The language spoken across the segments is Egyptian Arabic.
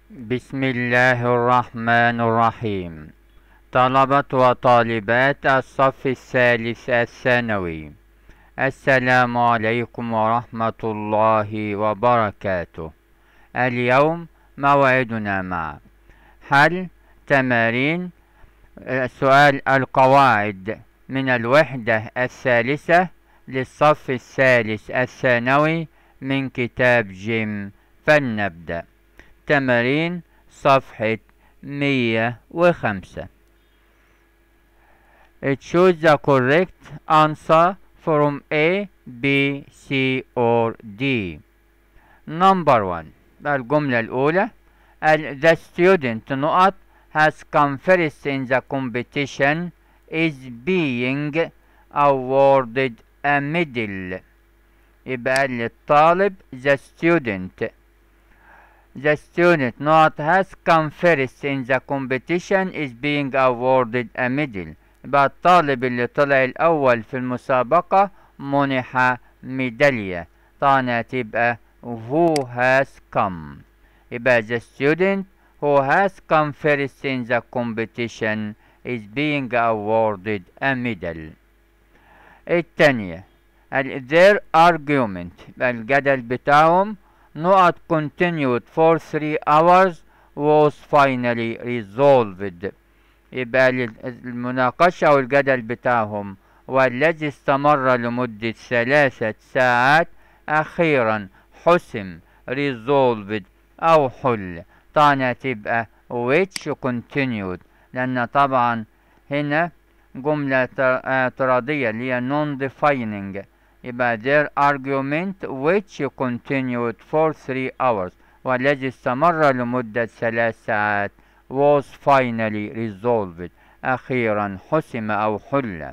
بسم الله الرحمن الرحيم طلبة وطالبات الصف الثالث الثانوي السلام عليكم ورحمة الله وبركاته اليوم موعدنا مع حل تمارين سؤال القواعد من الوحدة الثالثة للصف الثالث الثانوي من كتاب جيم فلنبدأ تمارين صفحة مية وخمسة Choose the correct answer from A, B, C or D. Number one الجملة الأولى The student نقط has come first in the competition is being awarded a medal يبقى للطالب the student the student not has come first in the competition is being awarded a medal يبقى الطالب اللي طلع الأول في المسابقة منح ميدالية طبعا هتبقى who has come يبقى the student who has come first in the competition is being awarded a medal الثانية their argument الجدل بتاعهم نقط continued for three hours was finally resolved يبقى المناقشة والجدل بتاعهم والذي استمر لمدة ثلاثة ساعات أخيرا حسم resolved أو حل طبعا هتبقى which continued لأن طبعا هنا جملة اعتراضية اللي هي non-defining يبقى their argument which continued for three hours والذي استمر لمدة ثلاث ساعات was finally resolved أخيرا حسم أو حل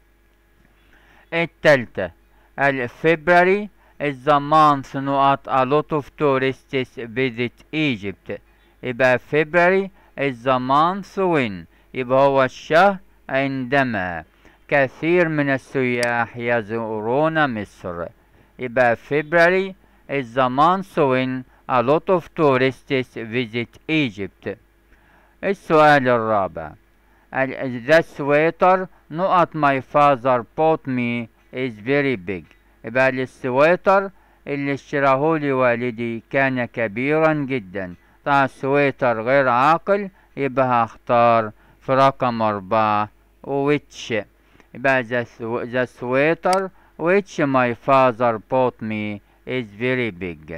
التالتة الفبراري is the month نقط a lot of tourists visit Egypt يبقى February is the month when يبقى هو الشهر عندما كثير من السياح يزورون مصر يبقى February is the month when a lot of tourists visit Egypt السؤال الرابع The sweater نقط my father bought me is very big يبقى السويتر اللي اشتراه لي والدي كان كبيرا جدا طبعا سويتر غير عاقل يبقى هختار في رقم أربعة which يبقى the sweater which my father bought me is very big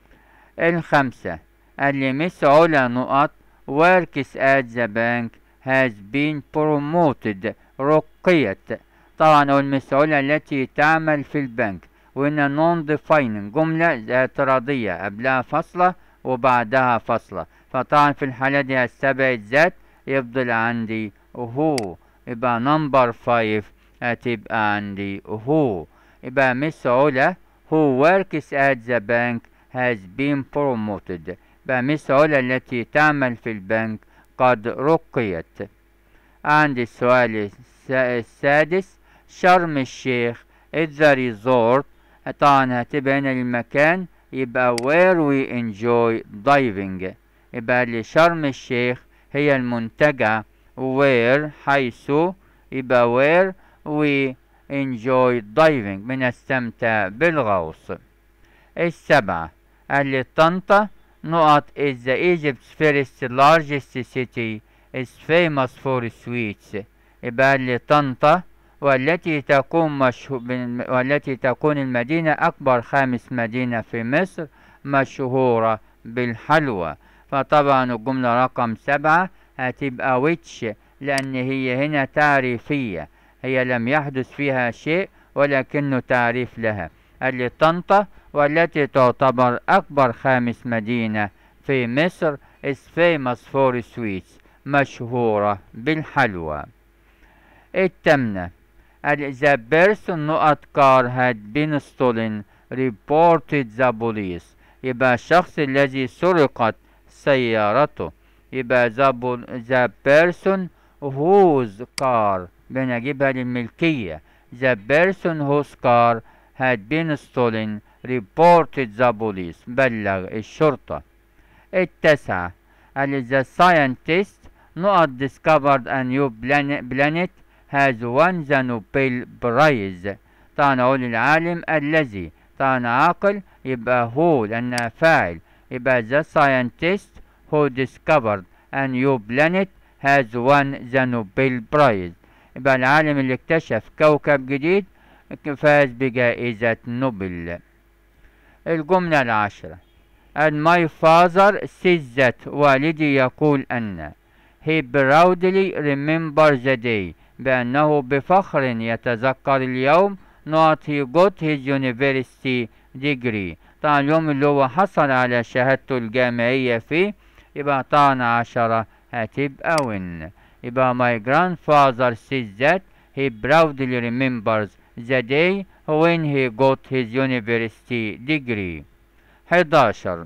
الخمسة اللي مس علا نقط works at the bank has been promoted رقيت طبعا المس علا التي تعمل في البنك وهنا non defining جملة اعتراضية قبلها فاصلة وبعدها فاصلة فطبعا في الحالة دي هستبعد ذات يفضل عندي هو يبقى نمبر فايف هتبقى عندي هو يبقى مس علا who works at the bank has been promoted يبقى مس علا التي تعمل في البنك قد رقيت عندي السؤال السادس شرم الشيخ is the resort طبعا هتبقى هنا المكان يبقى where we enjoy diving يبقى لشرم الشيخ هي المنتجع where حيث يبقى where we enjoy diving بنستمتع بالغوص السبعة اللي طنطا نقط is the Egypt's first largest city is famous for sweets يبقى اللي طنطا والتي تكون مشهور والتي تكون المدينة أكبر خامس مدينة في مصر مشهورة بالحلوى فطبعا الجملة رقم سبعة هتبقى ويتش لأن هي هنا تعريفية هي لم يحدث فيها شيء ولكنه تعريف لها اللي طنطا والتي تعتبر أكبر خامس مدينة في مصر is famous for sweets مشهورة بالحلوى التامنة the person نقط car had been stolen reported the police يبقى الشخص الذي سرقت سيارته يبقى the person whose car بنجيبها للملكية the person whose car had been stolen reported the police بلغ الشرطة التسعة قال the scientist نقط discovered a new planet, planet has won the Nobel Prize طبعا أقول العالم الذي طبعا عاقل يبقى هو لأنها فاعل يبقى the scientist who discovered a new planet has won the Nobel Prize يبقى العالم اللي اكتشف كوكب جديد فاز بجائزة نوبل الجملة العاشرة and my father says that والدي يقول أن he proudly remembers the day بأنه بفخر يتذكر اليوم not he got his university degree طبعا اليوم اللي هو حصل على شهادته الجامعية فيه يبقى طبعا عشرة هتبقى win يبقى my grandfather says that he proudly remembers the day when he got his university degree 11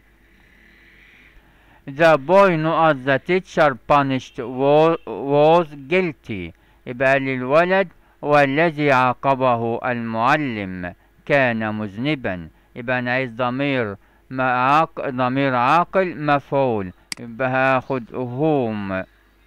The boy نقط the teacher punished was, was guilty يبقى للولد والذي عاقبه المعلم كان مذنبا يبقى أنا عايز ضمير عاق... ضمير عاقل مفعول يبقى هاخد whom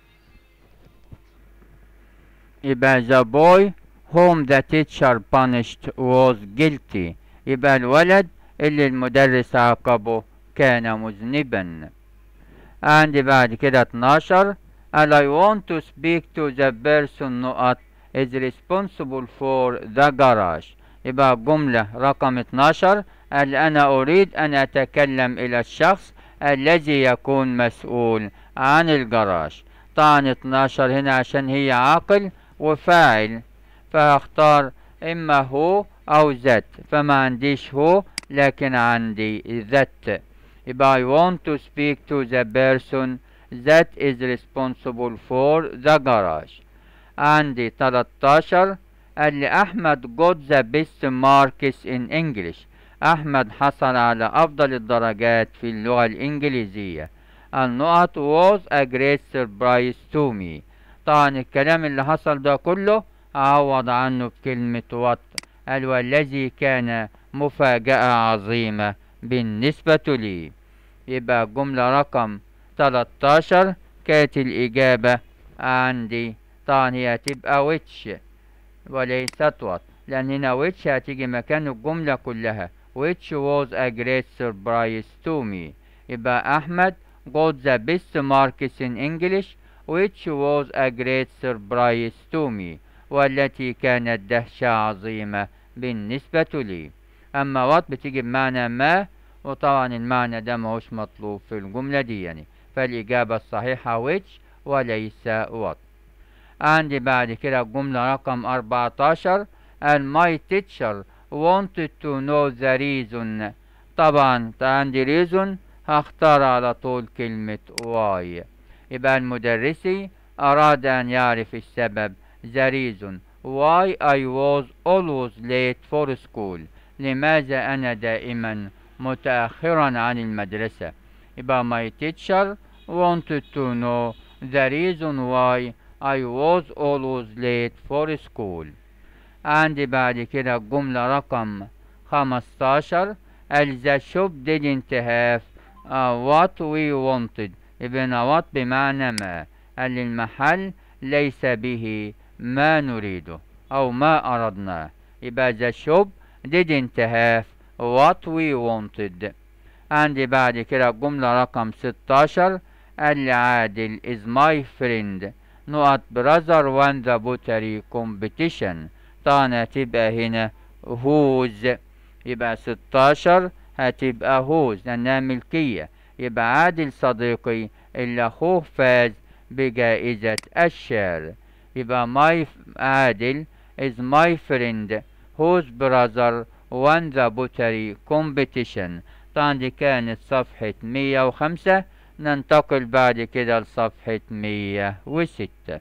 يبقى the boy whom the teacher punished was guilty يبقى الولد اللي المدرس عاقبه كان مذنبا عندي بعد كده 12 and I want to speak to the person نقط is responsible for the garage يبقى الجملة رقم 12 قال أنا أريد أن أتكلم إلى الشخص الذي يكون مسؤول عن الجراج طبعا 12 هنا عشان هي عاقل وفاعل فهختار إما هو أو ذات فما عنديش هو لكن عندي ذات يبقى I want to speak to the person that is responsible for the garage عندي 13 قال لي أحمد got the best marks in English أحمد حصل على أفضل الدرجات في اللغة الإنجليزية النقط was a great surprise to me طبعا الكلام اللي حصل ده كله أعوض عنه بكلمة what قال والذي كان مفاجأة عظيمة بالنسبة لي يبقى الجملة رقم 13 كانت الإجابة عندي طبعا هي هتبقى which وليست what لأن هنا which هتيجي مكان الجملة كلها which was a great surprise to me يبقى أحمد got the best marks in English which was a great surprise to me والتي كانت دهشة عظيمة بالنسبة لي أما what بتيجي بمعنى ما وطبعا المعنى ده ماهوش مطلوب في الجملة دي يعني فالإجابة الصحيحة which وليس what عندي بعد كده الجملة رقم 14 and my teacher wanted to know the reason طبعا عندي reason هختار على طول كلمة why يبقى المدرسي أراد أن يعرف السبب the reason why I was always late for school لماذا أنا دائما متأخرا عن المدرسة يبقى my teacher wanted to know the reason why I was always late for school عندي بعد كده الجملة رقم 15 قال the shop didn't have uh, what we wanted يبقى what بمعنى ما قال المحل ليس به ما نريده أو ما أردناه يبقى the shop didn't have what we wanted عندي بعد كده الجملة رقم 16 قال لي عادل is my friend نقط brother won the pottery competition طبعا هتبقى هنا whose يبقى 16 هتبقى whose لأنها ملكية يبقى عادل صديقي اللي أخوه فاز بجائزة الشعر يبقى my عادل is my friend whose brother won the pottery competition طبعا دي كانت صفحة 105 ننتقل بعد كده لصفحة 106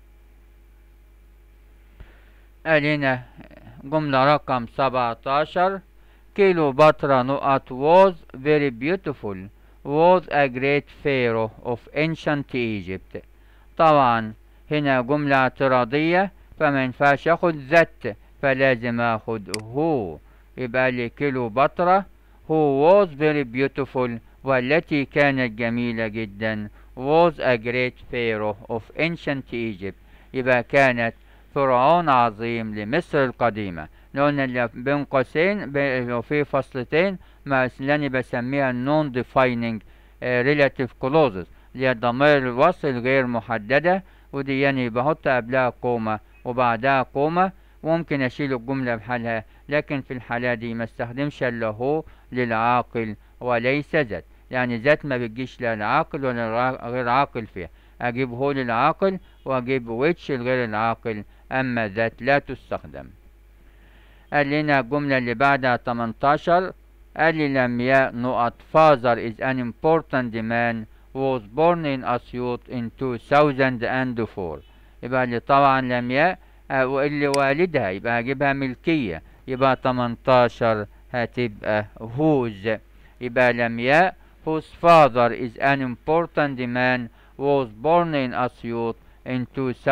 قالنا جملة رقم 17 كيلو بطرة نقط was very beautiful was a great pharaoh of ancient Egypt طبعا هنا جملة اعتراضية فما ينفعش اخد ذات فلازم اخد هو يبقى لي كيلو بطرة who was very beautiful والتي كانت جميلة جدا was a great pharaoh of ancient Egypt يبقى كانت فرعون عظيم لمصر القديمة قلنا اللي بين قوسين ب- في فصلتين ما اللي أنا بسميها non defining آه، relative clauses اللي هي ضمائر الوصل غير محددة ودي يعني بحط قبلها كومة وبعدها كومة ممكن أشيل الجملة بحالها لكن في الحالة دي ما استخدمش إلا هو للعاقل وليس ذات يعني ذات ما بتجيش لا العاقل ولا الع- غير عاقل فيها أجيب هو للعاقل وأجيب ويتش الغير العاقل أما ذات لا تستخدم قال لنا الجملة اللي بعدها 18 قال لي لم نقط father is an important man was born in Asyut in 2004 يبقى اللي طبعا لم واللي والدها يبقى هجيبها ملكية يبقى 18 هتبقى whose يبقى لم whose father is an important man was born in Asyut in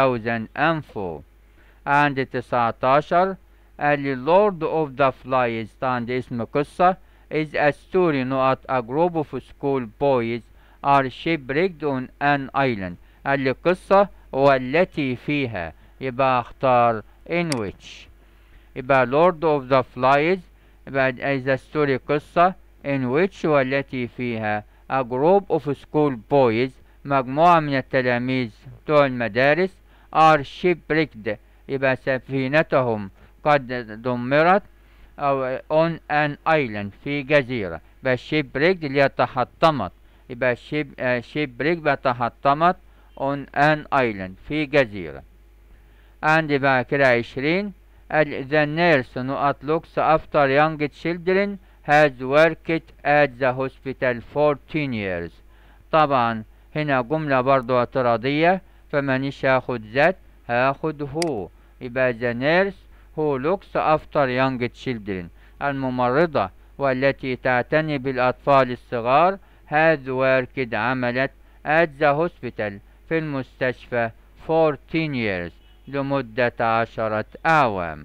2004 عند 19 قال لي Lord of the Flies طبعا ده اسم قصة is a story نقط a group of school boys are shipwrecked on an island قال لي قصة والتي فيها يبقى اختار in which يبقى Lord of the Flies يبقى is a story قصة in which والتي فيها a group of school boys مجموعة من التلاميذ بتوع المدارس are shipwrecked يبقى سفينتهم قد دمرت أو on an island في جزيرة يبقى shipwrecked اللي هي تحطمت يبقى ship uh, shipwrecked بقى تحطمت on an island في جزيرة عندي بقى كده عشرين ال- the nurse نقط looks after young children has worked at the hospital for 10 years طبعا هنا جملة برضو اعتراضية فمانيش هاخد ذات هاخد هو يبقى the nurse who looks after young children الممرضة والتي تعتني بالأطفال الصغار has worked عملت at the hospital في المستشفى for 10 years لمدة عشرة أعوام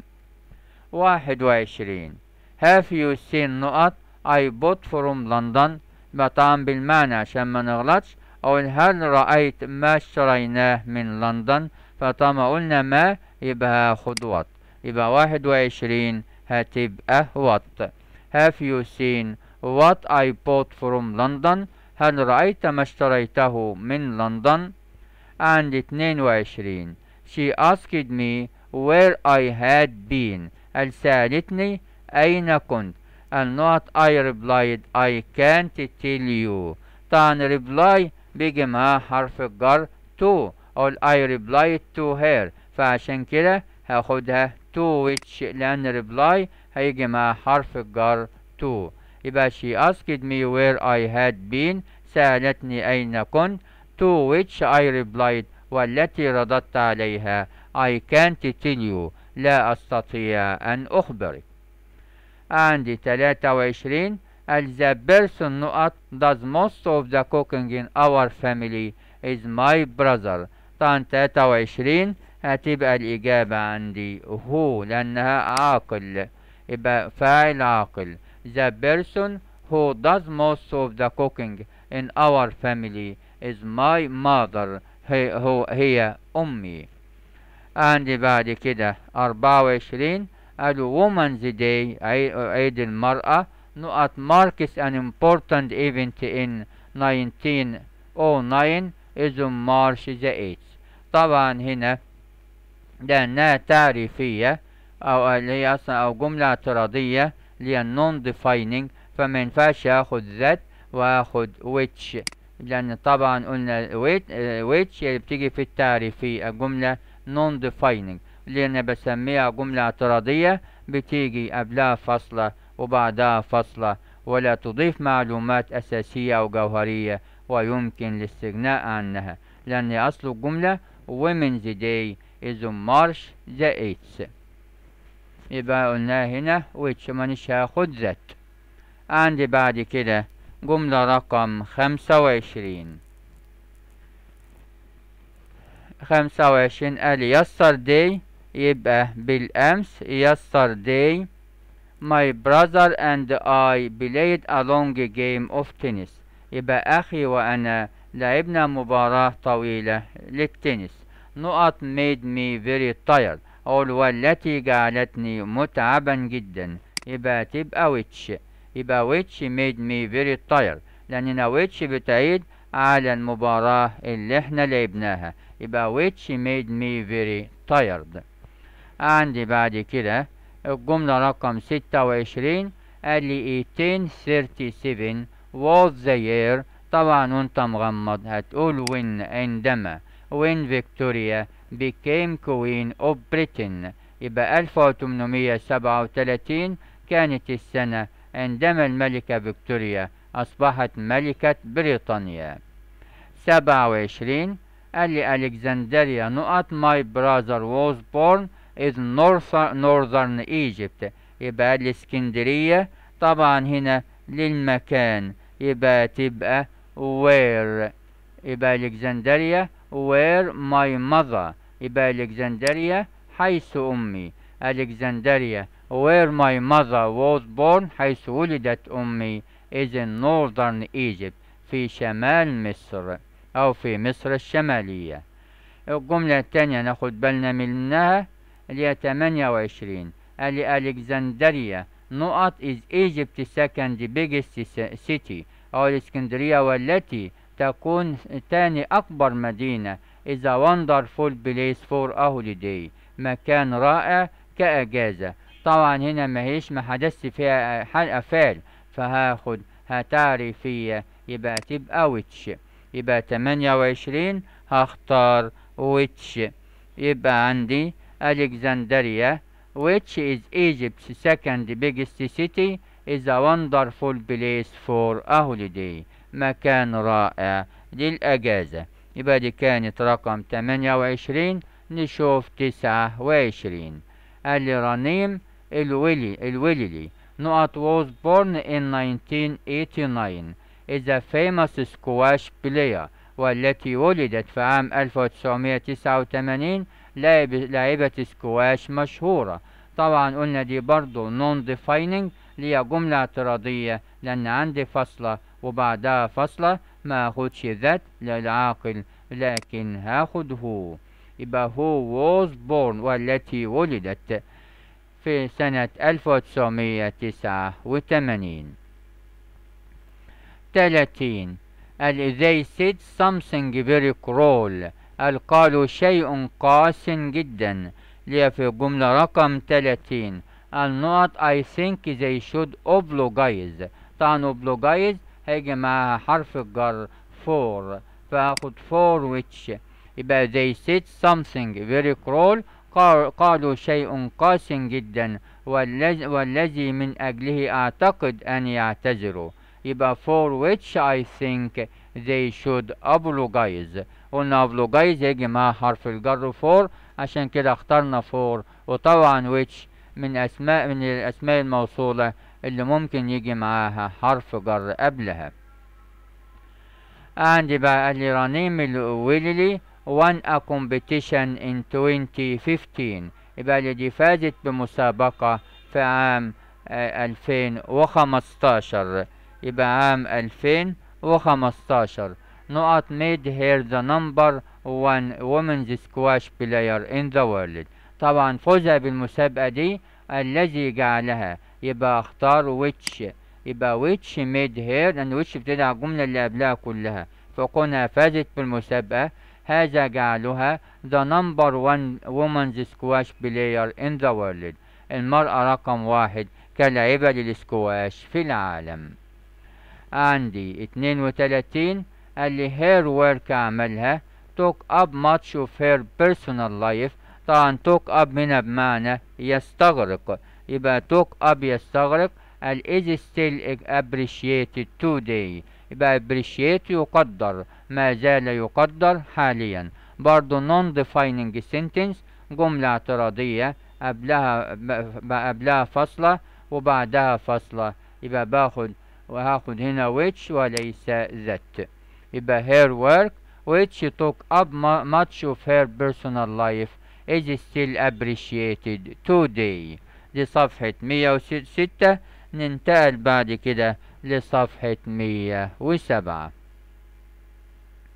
واحد وعشرين have you seen نقط I bought from London طبعا بالمعنى عشان ما نغلطش أو هل رأيت ما اشتريناه من لندن فطالما قلنا ما يبقى هاخد وات يبقى واحد وعشرين هتبقى وات have you seen what I bought from London هل رأيت ما اشتريته من لندن عند اتنين وعشرين she asked me where I had been قال سألتني أين كنت النقط I replied I can't tell you طبعا reply بيجي معاه حرف الجر to أو I replied to her فعشان كده هاخدها to which لأن reply هيجي معاه حرف الجر to يبقى she asked me where I had been سألتني أين كنت to which I replied والتي رددت عليها I can't tell you لا أستطيع أن أخبرك عندي 23 as the person نقط does most of the cooking in our family is my brother طبعا 23 هتبقى الإجابة عندي هو لأنها عاقل يبقى فاعل عاقل the person who does most of the cooking in our family is my mother هي, هو هي أمي عندي بعد كده 24 قالوا Women's Day عي- عيد المرأة نقط marks an important event in 1909 is on March the 8th طبعا هنا لأنها تعريفية أو اللي هي أصلا أو جملة اعتراضية اللي هي non defining فما ينفعش آخد ذات وآخد which لأن طبعا قلنا which, which اللي بتيجي في التعريفية الجملة non defining اللي أنا بسميها جملة اعتراضية بتيجي قبلها فاصلة وبعدها فاصلة ولا تضيف معلومات أساسية أو جوهرية ويمكن الاستغناء عنها لأن أصل الجملة Women's Day is on March the 8th يبقى قلنا هنا which مانيش هاخد ذات عندي بعد كده جملة رقم خمسة وعشرين خمسة وعشرين قال yesterday يبقى بالأمس yesterday my brother and I played a long game of tennis يبقى أخي وأنا لعبنا مباراة طويلة للتنس نقط made me very tired أقول والتي جعلتني متعبا جدا يبقى تبقى which يبقى which made me very tired لأننا which بتعيد على المباراة اللي احنا لعبناها يبقى which made me very tired عندي بعد كده الجملة رقم ستة وعشرين قال لي 1837 was the year طبعا وانت مغمض هتقول when عندما when Victoria became queen of Britain يبقى 1837 كانت السنة عندما الملكة فيكتوريا أصبحت ملكة بريطانيا 27 قال لي ألكسندريا نقط my brother was born in northern Egypt يبقى الإسكندرية طبعا هنا للمكان يبقى تبقى where يبقى الإكسندريا where my mother يبقى الإكسندريا حيث أمي الإكسندريا where my mother was born حيث ولدت أمي is in northern Egypt في شمال مصر أو في مصر الشمالية الجملة الثانية ناخد بالنا منها اللي هي 28 قال لي ألكسندريا نقط is Egypt second biggest city أو الإسكندرية والتي تكون ثاني أكبر مدينة is a wonderful place for a holiday مكان رائع كأجازة طبعا هنا ما هيش ما حدث فيها أفعال فهاخد هتعريفية يبقى تبقى ويتش يبقى 28 هختار ويتش يبقى عندي ألكسندريا which is Egypt's second biggest city is a wonderful place for a holiday مكان رائع للأجازة يبقى دي كانت رقم 28 نشوف 29 قال لي رنيم الولي الولي نقط was born in 1989 is a famous squash player والتي ولدت في عام 1989 لاعبة سكواش مشهورة طبعا قلنا دي برضو non defining ليها جملة اعتراضية لأن عندي فصلة وبعدها فصلة ما أخدش ذات للعاقل لكن هاخد هو يبقى هو was born والتي ولدت في سنة 1989 30 ال they said something very cruel قال قالوا شيء قاس جدا ليه في الجملة رقم 30 النقط I think they should oblogize طبعا oblogize هيجي معاها حرف الجر for فاخد for which يبقى they said something very cruel قالوا شيء قاس جدا والذي, والذي من أجله أعتقد أن يعتذروا يبقى for which I think they should apologize قلنا apologize يجي معاه حرف الجر for عشان كده اخترنا for وطبعا which من أسماء من الأسماء الموصولة اللي ممكن يجي معاها حرف جر قبلها عندي بقى قال لي رنيم الويلي won a competition in 2015 يبقى اللي دي فازت بمسابقة في عام 2015 يبقى عام 2015 نقط made her the number one women's squash player in the world طبعا فوزها بالمسابقة دي الذي جعلها يبقى اختار which يبقى which made her لأن which بتدعى الجملة اللي قبلها كلها فكونها فازت بالمسابقة هذا جعلها the number one women's squash player in the world المرأة رقم واحد كلاعبة للسكواش في العالم عندي 32 قال لي her work عملها took up much of her personal life طبعا took up هنا بمعنى يستغرق يبقى took up يستغرق ال is still appreciated today يبقى appreciate يقدر ما زال يقدر حاليا برضو non-defining sentence جملة اعتراضية قبلها قبلها فاصلة وبعدها فاصلة يبقى باخد وهاخد هنا which وليس that يبقى her work which took up much of her personal life is still appreciated today دي صفحة 106 ننتقل بعد كده لصفحة 107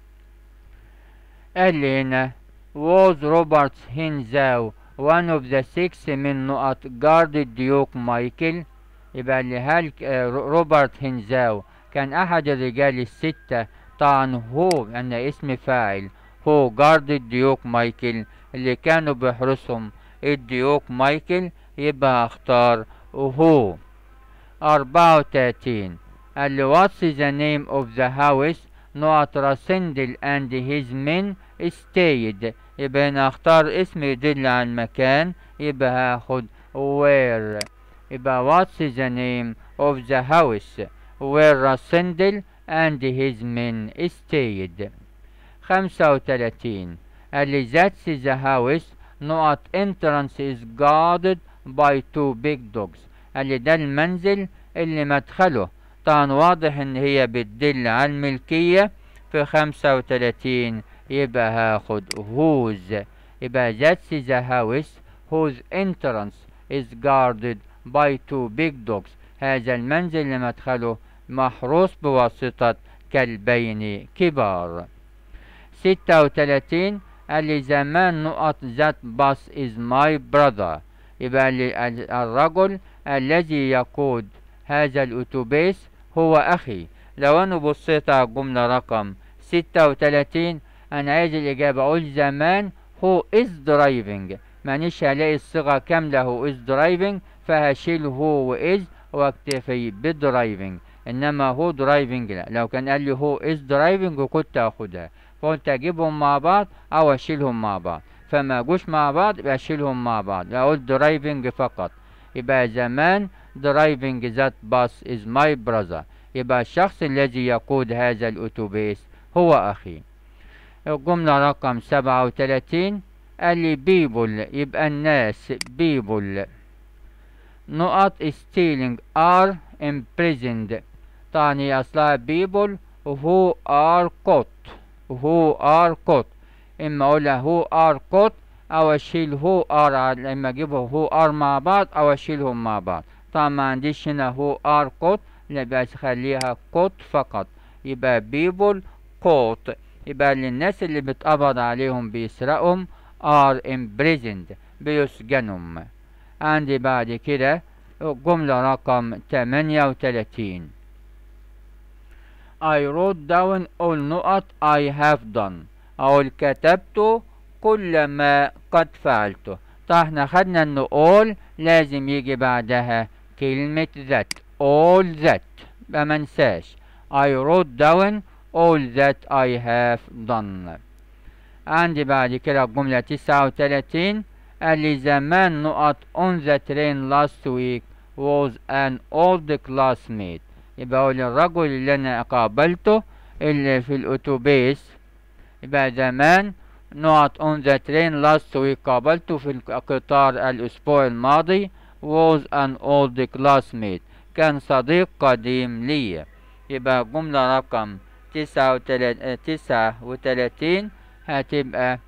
قال لي هنا was Robert Hinzau one of the six من نقط جارد الديوك مايكل يبقى اللي هل روبرت هنزاو كان أحد الرجال الستة طبعا هو أن اسم فاعل هو جارد الديوك مايكل اللي كانوا بيحرسهم الديوك مايكل يبقى اختار هو أربعة وتلاتين قال لي what's the name of the house نقط راسندل and his men stayed يبقى هنا اختار اسم يدل على المكان يبقى هاخد where يبقى what's the name of the house where راسندل and his men stayed خمسة وتلاتين قال لي that's the house نقط entrance is guarded by two big dogs قال لي ده المنزل اللي مدخله طبعا واضح ان هي بتدل على الملكية في خمسة وتلاتين يبقى هاخد whose يبقى that's the house whose entrance is guarded by two big dogs هذا المنزل اللي مدخله محروس بواسطة كلبين كبار ستة وتلاتين قال لي زمان نقط ذات باص is my brother يبقى الرجل الذي يقود هذا الأتوبيس هو أخي لو أنا بصيت على الجملة رقم ستة وتلاتين أنا عايز الإجابة أقول زمان هو is driving مانيش هلاقي الصيغة كاملة هو is driving فهشيل هو و is واكتفي بدرايفنج إنما هو درايفنج لا لو كان قال لي هو is driving كنت أخدها فقلت أجيبهم مع بعض أو أشيلهم مع بعض فما جوش مع بعض يبقى أشيلهم مع بعض أقول درايفنج فقط يبقى زمان driving that bus is my brother يبقى الشخص الذي يقود هذا الأتوبيس هو أخي الجملة رقم سبعة وتلاتين قال لي people يبقى الناس people نقط stealing are imprisoned طبعا هي أصلها people who are caught who are caught إما أقولها who are caught أو أشيل who are لما أجيبه who are مع بعض أو أشيلهم مع بعض طبعا ما عنديش هنا who are caught يبقى أخليها caught فقط يبقى people caught يبقى للناس اللي بتقبض عليهم بيسرقهم are imprisoned بيسجنهم عندي بعد كده جملة رقم 38 I wrote down all نقط I have done أقول كتبت كل ما قد فعلته طيب احنا خدنا ان all لازم يجي بعدها كلمة that all that ما منساش I wrote down all that I have done عندي بعد كده الجملة تسعة وتلاتين قال لي زمان نقط on the train last week was an old classmate يبقى هو الرجل اللي انا قابلته اللي في الاتوبيس يبقى زمان نقط on the train last week قابلته في القطار الاسبوع الماضي was an old classmate كان صديق قديم لي يبقى جملة رقم تسعة وتلاتين, تسعة وتلاتين هتبقى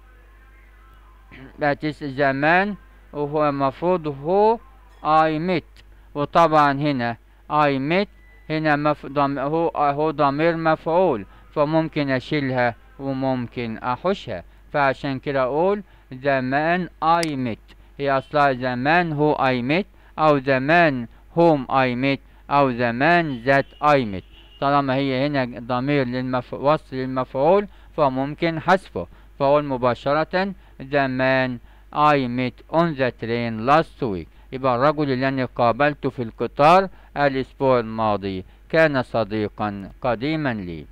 بتس زمان وهو المفروض هو I met وطبعا هنا I met هنا مف... ضم... هو هو ضمير مفعول فممكن أشيلها وممكن أحشها فعشان كده أقول زمان I met هي أصلها زمان هو I met أو زمان whom I met أو زمان that I met طالما هي هنا ضمير للمف... وصل للمفعول فممكن حذفه فأقول مباشرة زمان I met on the train last week يبقى الرجل اللي أنا قابلته في القطار الأسبوع الماضي كان صديقا قديما لي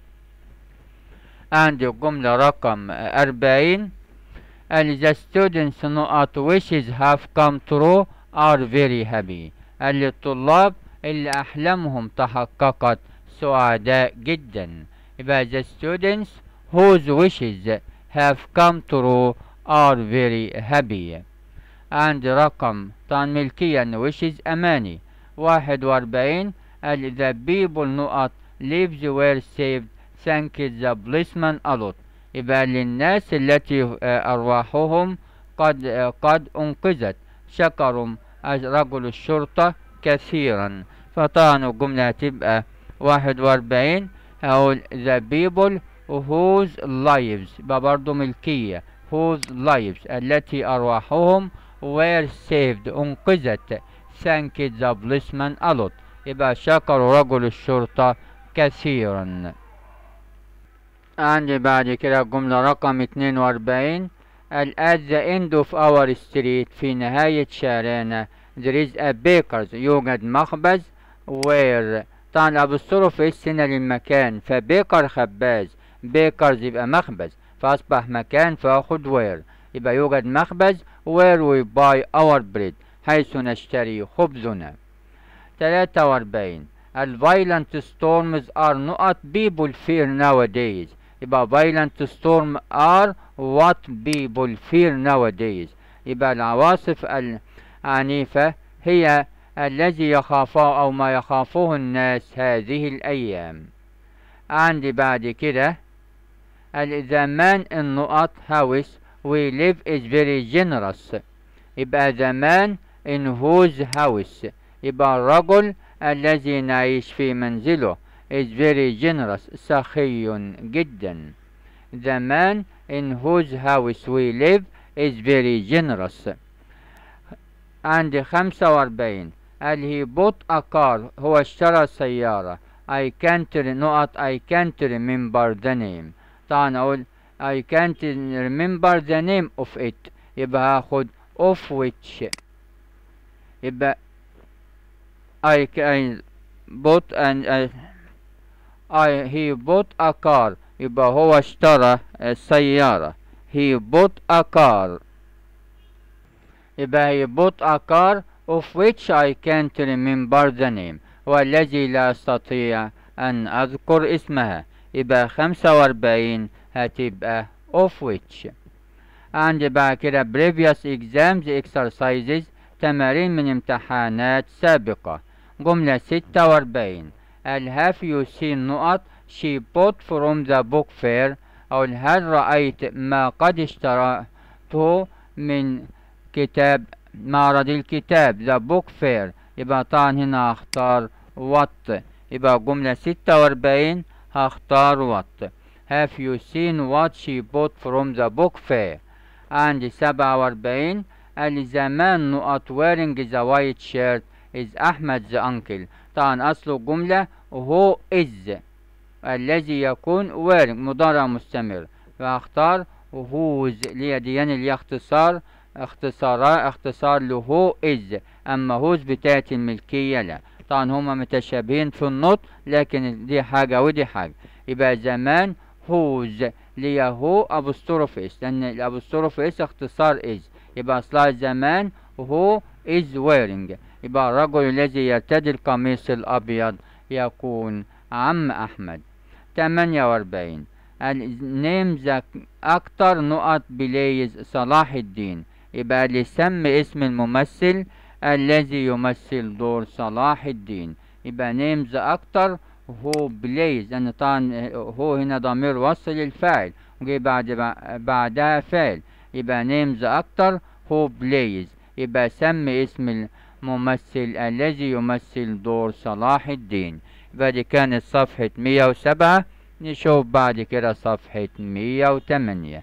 عندي الجملة رقم أربعين قال the students نقط wishes have come true are very happy قال الطلاب اللي أحلامهم تحققت سعداء جدا يبقى the students whose wishes have come true are very happy عندي رقم طبعا ملكية wishes أماني واحد وأربعين قال the people نقط lives were saved thank the policeman a lot يبقى للناس التي أرواحهم قد قد أنقذت شكروا رجل الشرطة كثيرا فطبعا الجملة هتبقى واحد وأربعين أقول the people whose lives يبقى برضه ملكية whose lives التي أرواحهم were saved أنقذت thanked the policeman a lot يبقى شكروا رجل الشرطة كثيرا عندي بعد كده الجملة رقم 42 قال at the end of our street في نهاية شارعنا there is a baker's يوجد مخبز where طبعا الأبوستروف اس هنا للمكان فبيكر خباز بيكرز يبقى مخبز فأصبح مكان فأخد where يبقى يوجد مخبز where we buy our bread حيث نشتري خبزنا 43 ال violent storms are not people fear nowadays يبقى violent storm are what people fear nowadays يبقى العواصف العنيفة هي الذي يخافه أو ما يخافه الناس هذه الأيام عندي بعد كده الزمان النقط house we live is very generous يبقى زمان in whose house يبقى الرجل الذي نعيش في منزله is very generous سخي جدا زمان in whose house we live is very generous عندي خمسة وأربعين قال he bought a car هو اشترى سيارة I can't نقط I can't remember the name طبعا أقول I can't remember the name of it يبقى هاخد of which يبقى I, I bought and I, I he bought a car يبقى هو اشترى سيارة he bought a car يبقى he bought a car of which I can't remember the name والذي لا أستطيع أن أذكر اسمها يبقى خمسة وأربعين هتبقى of which عندي بعد كده previous exams exercises تمارين من امتحانات سابقة جملة ستة وأربعين قال have you seen نقط she bought from the book fair أو هل رأيت ما قد اشترته من كتاب معرض الكتاب the book fair يبقى طبعا هنا هختار what يبقى جملة ستة وأربعين هختار what have you seen what she bought from the book fair عندي سبعة وأربعين قال زمان نقط wearing the white shirt is أحمد the uncle طبعا أصل الجملة هو is الذي يكون wearing مضارع مستمر فأختار whose ليديان اللي اختصار اختصار اختصار له هو is أما whose بتاعت الملكية لا طبعا هما متشابهين في النطق لكن دي حاجة ودي حاجة يبقى زمان whose ليا هو أبوستروف اس لأن الأبوستروف اس اختصار is يبقى أصلها زمان هو is wearing يبقى الرجل الذي يرتدي القميص الأبيض يكون عم أحمد 48 النيم ذا أكتر نقط بلايز صلاح الدين يبقى اللي سمي اسم الممثل الذي يمثل دور صلاح الدين يبقى نيم ذا أكتر هو بلايز لأن طبعا هو هنا ضمير وصل للفاعل وجي بعد بعدها فاعل يبقى نيم ذا أكتر هو بلايز يبقى سمي اسم الممثل الذي يمثل دور صلاح الدين يبقى دي كانت صفحة 107 نشوف بعد كده صفحة 108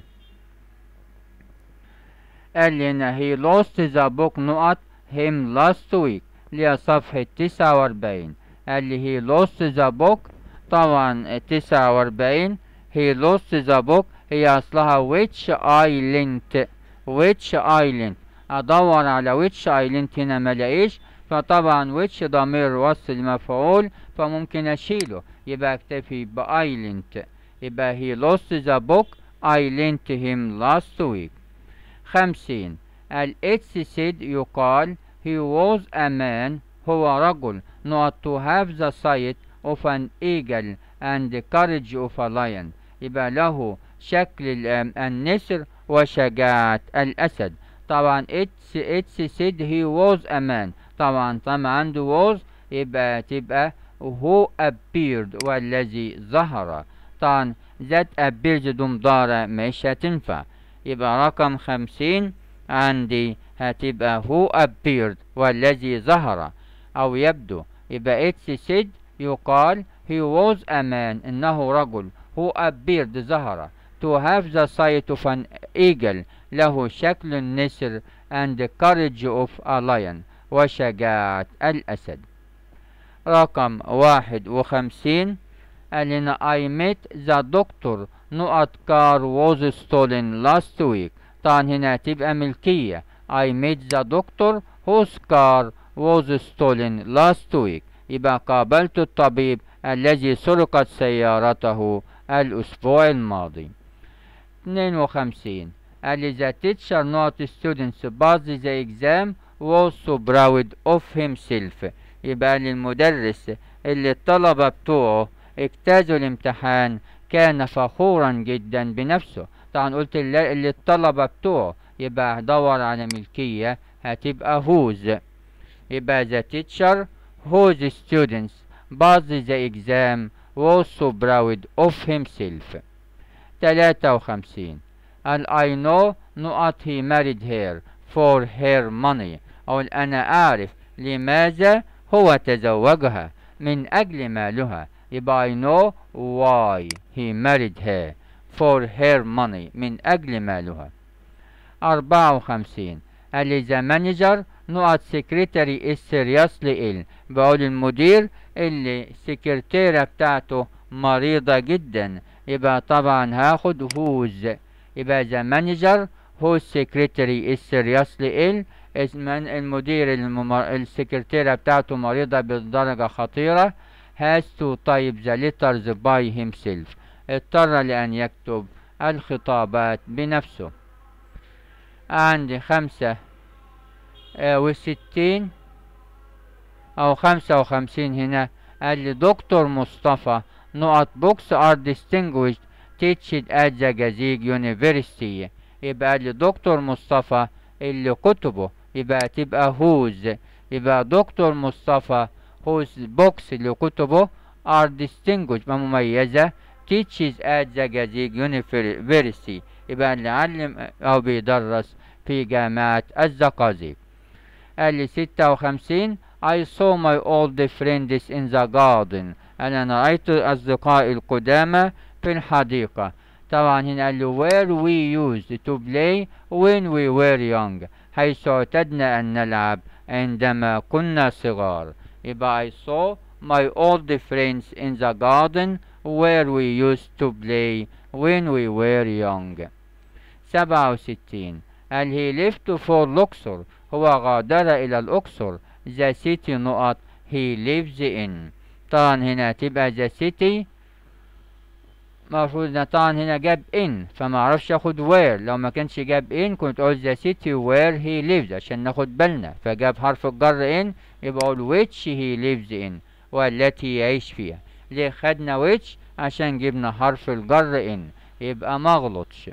قال لنا he lost the book نقط him last week اللي هي صفحة 49 قال لي he lost the book طبعا 49 he lost the book هي أصلها which island which island أدور على which island هنا ملاقيش فطبعا which ضمير وصل مفعول فممكن أشيله يبقى أكتفي بأيلنت يبقى he lost the book I lent him last week خمسين ال it's said يقال he was a man هو رجل not to have the sight of an eagle and the courage of a lion يبقى له شكل النسر وشجاعة الأسد طبعا it's, it's said he was a man طبعا طبعا عنده was يبقى تبقى who appeared والذي ظهر طبعا that appeared دي مضارع مش هتنفع يبقى رقم خمسين عندي هتبقى who appeared والذي ظهر أو يبدو يبقى it's said يقال he was a man إنه رجل who appeared ظهر to have the sight of an eagle له شكل النسر and the courage of a lion وشجاعة الأسد رقم واحد وخمسين قال لنا I met the doctor نقط car was stolen last week طبعا هنا هتبقى ملكية I met the doctor whose car was stolen last week يبقى قابلت الطبيب الذي سرقت سيارته الأسبوع الماضي 52 قال لي the teacher not students passed the exam was so proud of himself يبقى للمدرس اللي الطلبة بتوعه اجتازوا الامتحان كان فخورا جدا بنفسه طبعا قلت اللي الطلبة بتوعه يبقى دور على ملكية هتبقى whose يبقى the teacher whose students passed the exam was so proud of himself 53 قال I know نقط he married her for her money أقول أنا أعرف لماذا هو تزوجها من أجل مالها يبقى I know why he married her for her money من أجل مالها 54 قال لي the manager نقط secretary is seriously ill بقول المدير اللي السكرتيرة بتاعته مريضة جدا يبقى طبعا هاخد whose يبقى the manager whose secretary is seriously ill اسم المدير الممر... السكرتيرة بتاعته مريضة بدرجة خطيرة has to type the letters by himself اضطر لأن يكتب الخطابات بنفسه عندي خمسة آه وستين أو خمسة وخمسين هنا قال لي دكتور مصطفى نقط books are distinguished teached at the Gazig University يبقى قال لي دكتور مصطفى اللي كتبه يبقى تبقى whose يبقى دكتور مصطفى whose books اللي كتبه are distinguished مميزة teaches at the Gazig University يبقى اللي علم أو بيدرس في جامعة الزقازيق قال لي ستة وخمسين I saw my old friends in the garden أنا رأيت أصدقائي القدامى في الحديقة طبعا هنا قال له where we used to play when we were young حيث اعتدنا أن نلعب عندما كنا صغار يبقى I saw my old friends in the garden where we used to play when we were young سبعة وستين قال he left for الأقصر هو غادر إلى الأقصر the city نقط he lives in طبعا هنا تبقى the city المفروض طبعا هنا جاب in فما عرفش اخد where لو ما كانش جاب in كنت اقول the city where he lives عشان ناخد بالنا فجاب حرف الجر in يبقى اقول which he lives in والتي يعيش فيها ليه خدنا which عشان جبنا حرف الجر in يبقى ما غلطش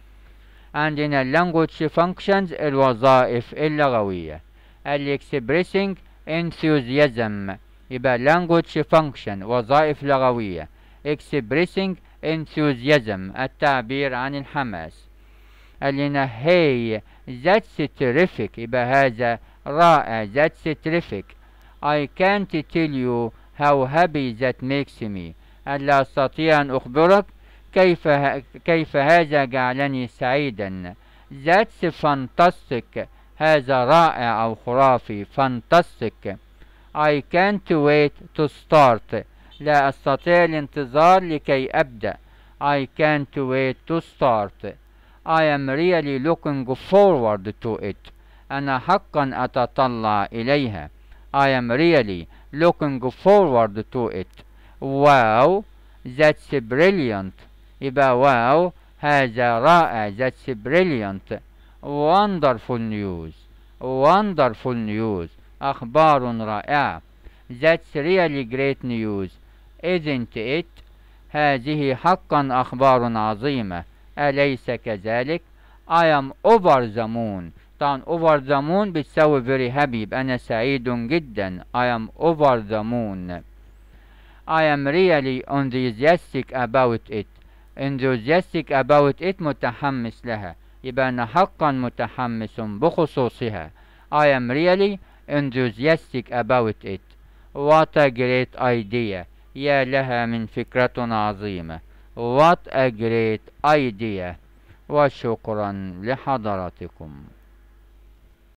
عندنا language functions الوظائف اللغوية ال expressing enthusiasm يبقى language function وظائف لغوية expressing enthusiasm التعبير عن الحماس قال لنا hey that's terrific يبقى هذا رائع that's terrific I can't tell you how happy that makes me قال لا أستطيع أن أخبرك كيف كيف هذا جعلني سعيدا That's fantastic هذا رائع أو خرافي fantastic I can't wait to start لا أستطيع الانتظار لكي أبدأ I can't wait to start I am really looking forward to it أنا حقا أتطلع إليها I am really looking forward to it Wow that's brilliant يبقى واو هذا رائع that's brilliant wonderful news wonderful news أخبار رائعة that's really great news isn't it هذه حقا أخبار عظيمة أليس كذلك I am over the moon طبعا over the moon بتساوي very happy يبقى أنا سعيد جدا I am over the moon I am really enthusiastic about it enthusiastic about it متحمس لها يبقى أنا حقا متحمس بخصوصها I am really enthusiastic about it what a great idea يا لها من فكرة عظيمة What a great idea وشكرا لحضراتكم